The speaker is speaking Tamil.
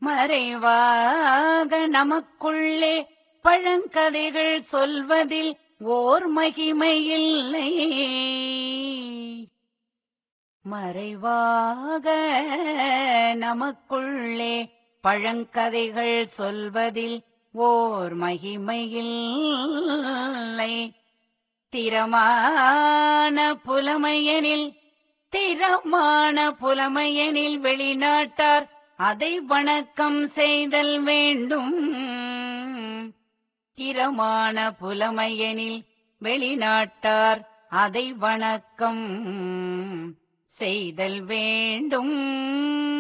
மறைவாக நமக்குள்ளே பழங்கதைகள் சொல்வதில் ஓர் மகிமையில்லை மறைவாக நமக்குள்ளே பழங்கதைகள் சொல்வதில் ஓர் மகிமையில்லை திறமான புலமையனில் திறமான புலமையனில் வெளிநாட்டார் அதை வணக்கம் செய்தல் வேண்டும் திறமான புலமையனில் வெளிநாட்டார் அதை வணக்கம் செய்தல் வேண்டும்